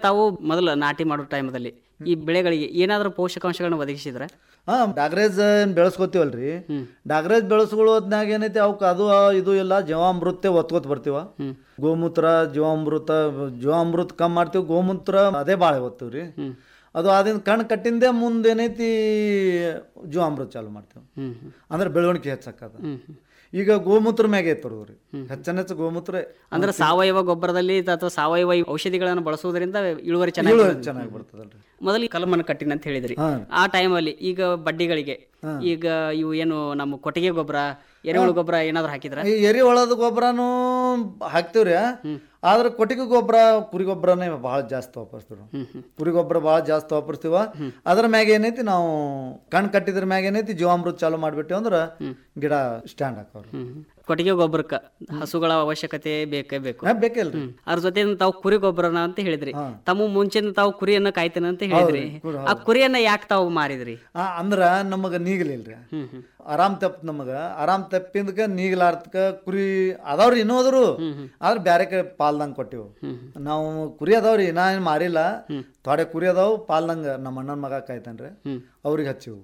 ತಾವು ಮೊದಲು ನಾಟಿ ಮಾಡೋ ಟೈಮದಲ್ಲಿ ಈ ಬೆಳೆಗಳಿಗೆ ಏನಾದರೂ ಪೋಷಕಾಂಶಗಳನ್ನ ಒದಗಿಸಿದ್ರೆ ಹಾ ಡಾಗ್ರೇಜ್ ಏನ್ ಬೆಳೆಸ್ಕೊತೀವಲ್ರಿ ಡಾಗ್ರೇಜ್ ಬೆಳೆಸ್ಕೊಳ್ಳೋದ್ನಾಗ ಏನೈತಿ ಅವಕ್ಕೆ ಅದು ಆ, ಇದು ಇಲ್ಲ ಜೀವಾಮೃತ ಒತ್ಕೋತ ಬರ್ತೀವ ಗೋಮೂತ್ರ ಜೀವಾಮೃತ ಜೀವಾಮೃತ ಕಮ್ಮಿ ಮಾಡ್ತೀವಿ ಗೋಮೂತ್ರ ಅದೇ ಭಾಳ ಓದ್ತೀವ್ರಿ ಅದು ಅದಿನ ಕಣ್ ಕಟ್ಟಿಂದೆ ಮುಂದೆ ಏನೈತಿ ಜೀವಾಮೃತ ಚಾಲು ಮಾಡ್ತೀವಿ ಅಂದ್ರೆ ಬೆಳವಣಿಗೆ ಹೆಚ್ಚಾಕದ ಈಗ ಗೋಮೂತ್ರ ಮ್ಯಾಗೆ ಐತವ್ರಿ ಹೆಚ್ಚನೆಚ್ಚ ಗೋಮೂತ್ರ ಅಂದ್ರೆ ಸಾವಯವ ಗೊಬ್ಬರದಲ್ಲಿ ಅಥವಾ ಸಾವಯವ ಈ ಔಷಧಿಗಳನ್ನು ಬಳಸುವುದರಿಂದ ಇಳುವರಿ ಚೆನ್ನಾಗಿ ಇಳುವರಿ ಬರುತ್ತೆ. ಚೆನ್ನಾಗಿ ಬರ್ತದಲ್ರಿ ಮೊದಲು ಕಲಮನ್ನು ಕಟ್ಟಿನ ಅಂತ ಹೇಳಿದ್ರಿ ಹಾ. ಆ ಟೈಮಲ್ಲಿ ಈಗ ಬಡ್ಡಿಗಳಿಗೆ ಈಗ ಇವು ಏನು ನಮ್ಮ ಕೊಟ್ಟಿಗೆ ಗೊಬ್ಬರ ಎರೆಹುಳು ಗೊಬ್ಬರ ಏನಾದ್ರು ಹಾಕಿದ್ರ ಈ ಎರಿ ಹೊಳದ ಗೊಬ್ಬರನು ಹಾಕ್ತಿವ್ರಿ ಆದ್ರೆ ಕೊಟ್ಟಿಗೆ ಗೊಬ್ಬರ ಕುರಿ ಗೊಬ್ಬರನೇ ಭಾಳ ಜಾಸ್ತಿ ವಾಪರ್ಸ್ತೀವಿ ಕುರಿ ಗೊಬ್ಬರ ಭಾಳ ಜಾಸ್ತಿ ವಾಪರ್ಸ್ತೀವ ಅದ್ರ ಮ್ಯಾಗ ಏನೈತಿ ನಾವು ಕಣ್ ಕಟ್ಟಿದ್ರ ಮ್ಯಾಗ ಏನೈತಿ ಜೀವಾಮೃತ ಚಾಲು ಮಾಡ್ಬಿಟ್ಟಿವಿ ಅಂದ್ರ ಗಿಡ ಸ್ಟ್ಯಾಂಡ್ ಹಾಕವ್ರಿ ಕೊಟ್ಟಿಗೆ ಗೊಬ್ಬರಕ್ಕ ಹಸುಗಳ ಅವಶ್ಯಕತೆ ಬೇಕೇ ಬೇಕು ಹಾ, ಬೇಕಲ್ರಿ ಅದ್ರ ಜೊತೆ ತಾವು ಕುರಿ ಗೊಬ್ಬರನ ಅಂತ ಹೇಳಿದ್ರಿ ತಮ್ಮ ಮುಂಚೆನ ತಾವು ಕುರಿಯನ್ನ ಕಾಯ್ತೇನೆ ಅಂತ ಹೇಳಿದ್ರಿ ಆ ಕುರಿಯನ್ನ ಯಾಕೆ ತಾವು ಮಾರಿದ್ರಿ ಆ, ಅಂದ್ರ ನಮಗ ನೀಗಲಿಲ್ರಿ ಆರಾಮ್ ತಪ್ಪ ನಮಗ ಆರಾಮ್ ತಪ್ಪಿಂದಕ ನೀಗಲಾರ್ದಕ ಕುರಿ ಅದಾವ್ರಿ ಇನ್ನೂ ಅದ್ರು ಆದ್ರೆ ಬ್ಯಾರೆ ಕಡೆ ಪಾಲ್ದಂಗ್ ಕೊಟ್ಟಿವು ನಾವು ಕುರಿ ಅದಾವ್ರಿ ನಾ ಏನ್ ಮಾರಿಲ್ಲ ಥೋಡೆ ಕುರಿ ಅದಾವು ಪಾಲ್ದಂಗ ನಮ್ಮ ಅಣ್ಣನ ಮಗ ಕಾಯ್ತಾನ್ರಿ ಅವ್ರಿಗೆ ಹಚ್ಚಿವು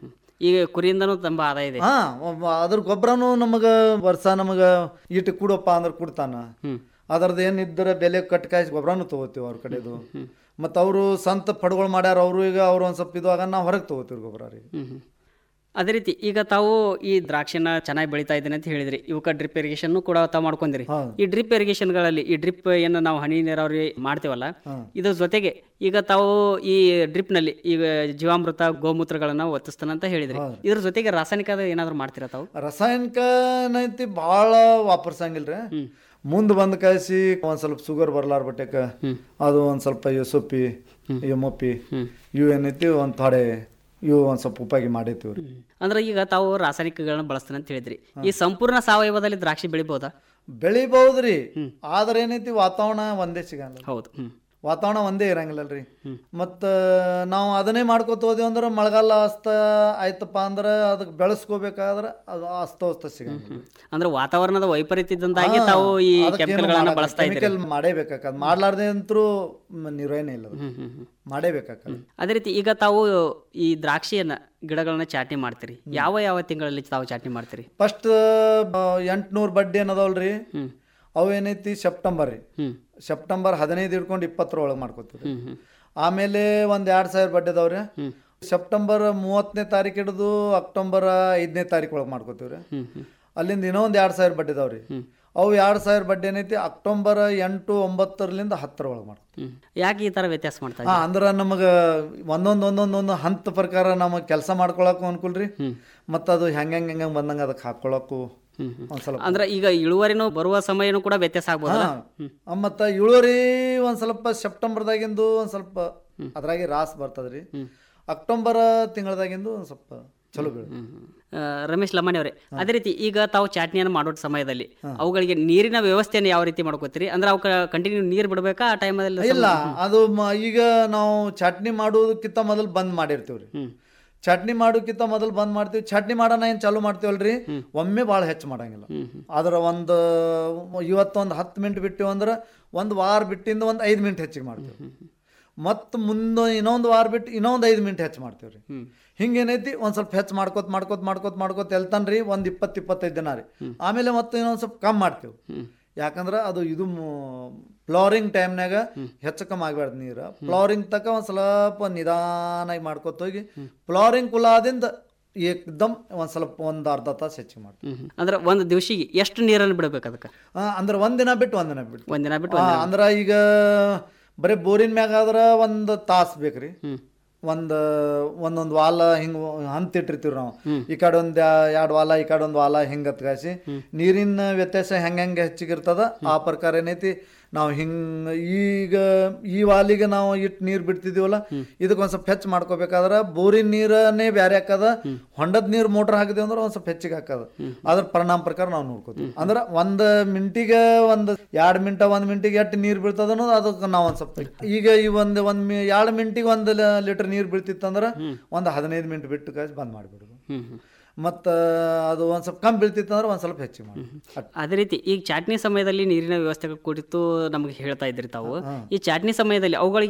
ಈಗ ಕುರಿಯಿಂದನೂ ತುಂಬಾ ಆದಾಯ ಇದೆ ಹಾ ಒಬ್ಬ ಅದ್ರ ಗೊಬ್ಬರನು ನಮಗ ವರ್ಷ ನಮಗ ಇಟ್ಟು ಕೊಡಪ್ಪ ಅಂದ್ರೆ ಕೊಡ್ತಾನ ಅದ್ರದ್ದು ಏನಿದ್ರೆ ಬೆಲೆ ಕಟ್ ಕಾಯಿಸಿ ಗೊಬ್ಬರನು ತಗೋತೀವಿ ಅವ್ರ ಕಡೆದು ಮತ್ತು ಅವರು ಸ್ವಂತ ಪಡ್ಗಳು ಮಾಡ್ಯಾರ ಅವರು ಈಗ ಅವ್ರು ಒಂದು ಸ್ವಲ್ಪ ಇದು ಆಗ ನಾವು ಹೊರಗೆ ತಗೋತೀವಿ ಗೊಬ್ಬರ ರೀ ಹ್ಮ್ ಹ್ಮ್. ಅದೇ ರೀತಿ ಈಗ ತಾವು ಈ ದ್ರಾಕ್ಷಿನ ಚೆನ್ನಾಗಿ ಬೆಳಿತಾ ಇದ್ದೀನಿ ಅಂತ ಹೇಳಿದ್ರಿ ಇವಕ್ಕ ಡ್ರಿಪ್ ಇರಿಗೇಷನ್ ಕೂಡ ತಾವು ಮಾಡ್ಕೊಂಡಿರಿ ಈ ಡ್ರಿಪ್ ಇರಿಗೇಷನ್ಗಳಲ್ಲಿ ಈ ಡ್ರಿಪ್ ಏನು ನಾವು ಹನಿ ನೀರಾವರಿ ಮಾಡ್ತೇವಲ್ಲ ಇದ್ರ ಜೊತೆಗೆ ಈಗ ತಾವು ಈ ಡ್ರಿಪ್ ನಲ್ಲಿ ಈಗ ಜೀವಾಮೃತ ಗೋಮೂತ್ರಗಳನ್ನ ಒತ್ತಿಸ್ತಾನೆ ಅಂತ ಹೇಳಿದ್ರಿ ಇದ್ರ ಜೊತೆಗೆ ರಾಸಾಯನಿಕ ಏನಾದ್ರು ಮಾಡ್ತೀರಾ ತಾವು ರಾಸಾಯನಿಕ ಏನೈತಿ ಭಾಳ ವಾಪರ್ಸಂಗಿಲ್ರಿ ಮುಂದೆ ಬಂದ್ ಕಾಯಿಸಿ ಒಂದ್ ಸ್ವಲ್ಪ ಶುಗರ್ ಬರ್ಲಾರ ಬಟ್ಟೆಕ ಅದು ಒಂದ್ ಸ್ವಲ್ಪ ಸೊಪ್ಪಿ ಎಮ್ಮೊಪ್ಪಿ ಇವು ಏನೈತಿ ಒಂದ್ ಥೋಡೆ ಇವು ಒಂದ್ ಸ್ವಲ್ಪ ಉಪಯೋಗ ಮಾಡೈತಿವ್ರಿ ಅಂದ್ರೆ ಈಗ ತಾವು ರಾಸಾಯನಿಕಗಳನ್ನ ಬಳಸ್ತಾನೆ ಅಂತ ಹೇಳಿದ್ರಿ ಈ ಸಂಪೂರ್ಣ ಸಾವಯವದಲ್ಲಿ ದ್ರಾಕ್ಷಿ ಬೆಳಿಬಹುದಾ ಬೆಳಿಬಹುದ್ರಿ ಆದ್ರೆ ಏನೈತಿ ವಾತಾವರಣ ಒಂದೇ ಸಿಗಲ್ಲ ಹೌದು ಹ್ಮ್ ವಾತಾವರಣ ಒಂದೇ ಇರಂಗಿಲ್ಲಲ್ರಿ ಮತ್ತು ನಾವು ಅದನ್ನೇ ಮಾಡ್ಕೊತ ಹೋದ್ವಿ ಅಂದ್ರೆ ಮಳೆಗಾಲ ಅಸ್ತ ಆಯ್ತಪ್ಪ ಅಂದ್ರೆ ಅದಕ್ಕೆ ಬೆಳೆಸ್ಕೋಬೇಕಾದ್ರೆ ಅದು ಅಸ್ತವ್ಯಸ್ತ ಸಿಗಂಗಿಲ್ಲ ಅಂದ್ರೆ ವಾತಾವರಣದ ವೈಪರೀತ್ಯದಿಂದಾಗಿ ತಾವು ಈ ಕೆಮಿಕಲ್ಗಳನ್ನ ಬಳಸ್ತಾ ಇದ್ದೀರಿ ಕೆಮಿಕಲ್ ಮಾಡೇಬೇಕಾಕದ್ ಮಾಡ್ಲಾರ್ದೆ ಅಂತರೂ ನಿರ್ವಹಣೆ ಇಲ್ಲ ಅದು. ಮಾಡೇಬೇಕಾಕದ ಅದೇ ರೀತಿ ಈಗ ತಾವು ಈ ದ್ರಾಕ್ಷಿಯನ್ನ ಗಿಡಗಳನ್ನ ಚಾಟ್ನಿ ಮಾಡ್ತೀರಿ ಯಾವ ಯಾವ ತಿಂಗಳಲ್ಲಿ ತಾವು ಚಾಟ್ನಿ ಮಾಡ್ತೀರಿ ಫಸ್ಟ್ ಎಂಟ್ನೂರು ಬಡ್ಡಿ ಏನದವಲ್ರಿ ಅವು ಏನೈತಿ ಸೆಪ್ಟೆಂಬರ್ ರೀ ಸೆಪ್ಟೆಂಬರ್ ಹದಿನೈದು ಹಿಡ್ಕೊಂಡು ಇಪ್ಪತ್ತರ ಒಳಗೆ ಮಾಡ್ಕೋತೀವಿ ಆಮೇಲೆ ಒಂದ್ ಎರಡ್ ಸಾವಿರ ಬಡ್ಡಿ ಅದಾವ್ರಿ ಸೆಪ್ಟೆಂಬರ್ ಮೂವತ್ತನೇ ತಾರೀಕು ಹಿಡಿದು ಅಕ್ಟೋಬರ್ ಐದನೇ ತಾರೀಕು ಒಳಗೆ ಮಾಡ್ಕೋತೀವ್ರಿ ಅಲ್ಲಿಂದ ಇನ್ನೂ ಒಂದು ಎರಡು ಸಾವಿರ ಬಡ್ಡಿ ಅದಾವ್ರಿ ಅವು ಎರಡು ಸಾವಿರ ಬಡ್ಡಿ ಏನೈತಿ ಅಕ್ಟೋಬರ್ ಎಂಟು ಒಂಬತ್ತರಲಿಂದ ಹತ್ತರ ಒಳಗೆ ಮಾಡ್ತೀವಿ ಯಾಕೆ ಈ ತರ ವ್ಯತ್ಯಾಸ ಮಾಡ್ತಾ ಹಾ ಅಂದ್ರ ನಮಗ ಒಂದೊಂದ್ ಒಂದೊಂದ್ ಒಂದು ಹಂತ ಪ್ರಕಾರ ನಮಗ್ ಕೆಲಸ ಮಾಡ್ಕೊಳಕ್ಕೂ ಅನುಕೂಲ್ರಿ ಮತ್ತ ಅದು ಹೆಂಗ್ ಹೆಂಗ್ ಹೆಂಗ್ ಬಂದಂಗ ಅದಕ್ಕೆ ಹಾಕೊಳಕ್ಕೂ ಒಂದ್ ಸ್ವಲ್ಪ ಅಂದ್ರೆ ಈಗ ಇಳುವರಿನೂ ಬರುವ ಸಮಯನೂ ಕೂಡ ವ್ಯತ್ಯಾಸ ಆಗ್ಬೋದಲ್ಲ ಹಾ. ಮತ್ತ ಇಳುವರಿ ಒಂದ್ ಸ್ವಲ್ಪ ಸೆಪ್ಟೆಂಬರ್ದಾಗಿಂದು ಒಂದ್ ಸ್ವಲ್ಪ ಅದ್ರಾಗೆ ರಾಸ್ ಬರ್ತದ್ರಿ ಅಕ್ಟೋಬರ್ ತಿಂಗಳದಾಗಿಂದು ಒಂದ್ ಸ್ವಲ್ಪ ಚಲೋ ಬೀಳ ಆ, ರಮೇಶ್ ಲಮಾಣಿ ಅವರೇ ಅದೇ ರೀತಿ ಈಗ ತಾವು ಚಾಟ್ನಿಯನ್ನು ಮಾಡೋ ಸಮಯದಲ್ಲಿ ಅವುಗಳಿಗೆ ನೀರಿನ ವ್ಯವಸ್ಥೆಯನ್ನು ಯಾವ ರೀತಿ ಮಾಡ್ಕೋತೀರಿ ಅಂದ್ರೆ ಅವಕ್ಕೆ ಕಂಟಿನ್ಯೂ ನೀರು ಬಿಡಬೇಕಾ ಆ ಟೈಮಲ್ಲಿ ಇಲ್ಲ ಅದು ಮ- ಈಗ ನಾವು ಚಟ್ನಿ ಮಾಡೋದಕ್ಕಿಂತ ಮೊದಲು ಬಂದ್ ಮಾಡಿರ್ತೀವ್ರಿ ಚಟ್ನಿ ಮಾಡೋಕ್ಕಿಂತ ಮೊದಲು ಬಂದ್ ಮಾಡ್ತೀವಿ ಚಟ್ನಿ ಮಾಡೋಣ ಏನ್ ಚಾಲು ಮಾಡ್ತೀವಲ್ರಿ ಒಮ್ಮೆ ಭಾಳ ಹೆಚ್ಚು ಮಾಡಂಗಿಲ್ಲ ಆದ್ರ ಒಂದು ಇವತ್ತೊಂದು ಹತ್ತು ಮಿನಿಟ್ ಬಿಟ್ಟಿವಿ ಅಂದ್ರೆ ಒಂದು ವಾರ ಬಿಟ್ಟಿಂದ ಒಂದು ಐದು ಮಿನಿಟ್ ಹೆಚ್ಚಿಗೆ ಮಾಡ್ತೀವಿ ಮತ್ತು ಮುಂದೆ ಇನ್ನೊಂದು ವಾರ ಬಿಟ್ಟು ಇನ್ನೊಂದು ಐದು ಮಿನಿಟ್ ಹೆಚ್ಚು ಮಾಡ್ತೀವಿ ರೀ ಹಿಂಗೇನೈತಿ ಒಂದು ಸ್ವಲ್ಪ ಹೆಚ್ಚು ಮಾಡ್ಕೋತ ಮಾಡ್ಕೋತ ಮಾಡ್ಕೋತ ಮಾಡ್ಕೋತ ಎಲ್ತಾನ್ರಿ ಒಂದು ಇಪ್ಪತ್ತು ಇಪ್ಪತ್ತೈದು ದಿನ ರೀ ಆಮೇಲೆ ಮತ್ತೆ ಇನ್ನೊಂದು ಸ್ವಲ್ಪ ಕಮ್ಮಿ ಮಾಡ್ತೀವಿ ಯಾಕಂದ್ರೆ ಅದು ಇದು ಫ್ಲವರಿಂಗ್ ಟೈಮ್ನಾಗ ಹೆಚ್ಚು ಕಮ್ಮಿ ಆಗ್ಬಾರ್ದು ನೀರು ಫ್ಲವರಿಂಗ್ ತಕ ಒಂದು ಸ್ವಲ್ಪ ನಿಧಾನಾಗಿ ಮಾಡ್ಕೋತ ಹೋಗಿ ಫ್ಲವರಿಂಗ್ ಕುಲಾದಿಂದ ಏಕ್ದಮ್ ಒಂದು ಸ್ವಲ್ಪ ಒಂದು ಅರ್ಧ ತಾಸು ಹೆಚ್ಚಿಗೆ ಮಾಡ್ತೀವಿ ಅಂದ್ರೆ ಒಂದು ದಿವಸಿಗೆ ಎಷ್ಟು ನೀರನ್ನು ಬಿಡಬೇಕು ಅದಕ್ಕೆ ಆ, ಅಂದ್ರೆ ಒಂದಿನ ಬಿಟ್ಟು ಒಂದಿನ ಬಿಟ್ಟು ಒಂದಿನ ಬಿಟ್ಟು ಆ, ಅಂದ್ರ ಈಗ ಬರೀ ಬೋರಿನ ಮ್ಯಾಗ ಆದ್ರ ಒಂದು ತಾಸು ಬೇಕ್ರಿ ಒಂದ್ ಒಂದೊಂದ್ ವಾಲ ಹಿಂಗ್ ಹಂತ ಇಟ್ಟಿರ್ತೀವಿ ನಾವು ಈ ಕಡೆ ಒಂದ್ ಎರಡ್ ವಾಲ ಈ ಕಡೆ ಒಂದ್ ವಾಲ ಹಿಂಗ್ ಹತ್ಕಾಸಿ ನೀರಿನ ವ್ಯತ್ಯಾಸ ಹೆಂಗ್ ಹೆಂಗ್ ಹೆಚ್ಚಿಗಿರ್ತದ ಆ ಪ್ರಕಾರ ಏನೈತಿ ನಾವು ಹಿಂಗ್ ಈಗ ಈ ವಾಲಿಗೆ ನಾವು ಇಟ್ಟು ನೀರ್ ಬಿಡ್ತಿದೀವಲ್ಲ ಇದಕ್ಕೆ ಒಂದ್ ಸ್ವಲ್ಪ ಹೆಚ್ಚು ಮಾಡ್ಕೋಬೇಕಾದ್ರ ಬೋರಿನ ನೀರನ್ನೇ ಬ್ಯಾರೆ ಹಾಕದ ಹೊಂಡದ ನೀರ್ ಮೋಟರ್ ಹಾಕಿದೀವಿ ಅಂದ್ರೆ ಒಂದ್ ಸ್ವಲ್ಪ ಹೆಚ್ಚಿಗೆ ಹಾಕದ ಅದ್ರ ಪರಿಣಾಮ ಪ್ರಕಾರ ನಾವು ನೋಡ್ಕೋತೀವಿ ಅಂದ್ರ ಒಂದ್ ಮಿಂಟಿಗೆ ಒಂದ್ ಎರಡ್ ಮಿನಿಟ ಒಂದ್ ಮಿನಿಟಿಗೆ ಎಷ್ಟು ನೀರ್ ಬೀಳ್ತದ ಅನ್ನೋದು ಅದಕ್ಕೆ ನಾವು ಒಂದ್ ಸ್ವಲ್ಪ ಈಗ ಈ ಒಂದ್ ಒಂದ್ ಮಿ- ಎರಡ್ ಮಿನಿಟಿಗೆ ಒಂದ್ ಲೀಟರ್ ನೀರ್ ಬೀಳ್ತಿತ್ತಂದ್ರ ಒಂದ್ ಹದಿನೈದು ಮಿನಿಟ್ ಬಿಟ್ಟು ಕಾಯ್ಸಿ ಬಂದ್ ಮಾಡ್ಬಿಡುದು ಮತ್ತ ಅದು ಒಂದ್ ಸ್ವಲ್ಪ ಕಮ್ಮಿ ಬೀಳ್ತಿತ್ತಂದ್ರೆ ಒಂದ್ ಸ್ವಲ್ಪ ಹೆಚ್ಚಿಗೆ ಮಾಡಿ ಅದೇ ರೀತಿ ಈಗ ಚಾಟ್ನಿ ಸಮಯದಲ್ಲಿ ನೀರಿನ ವ್ಯವಸ್ಥೆ ಕುರಿತು ನಮಗೆ ಹೇಳ್ತಾ ಇದ್ರಿ ತಾವು ಈ ಚಾಟ್ನಿ ಸಮಯದಲ್ಲಿ ಅವುಗಳಿಗೆ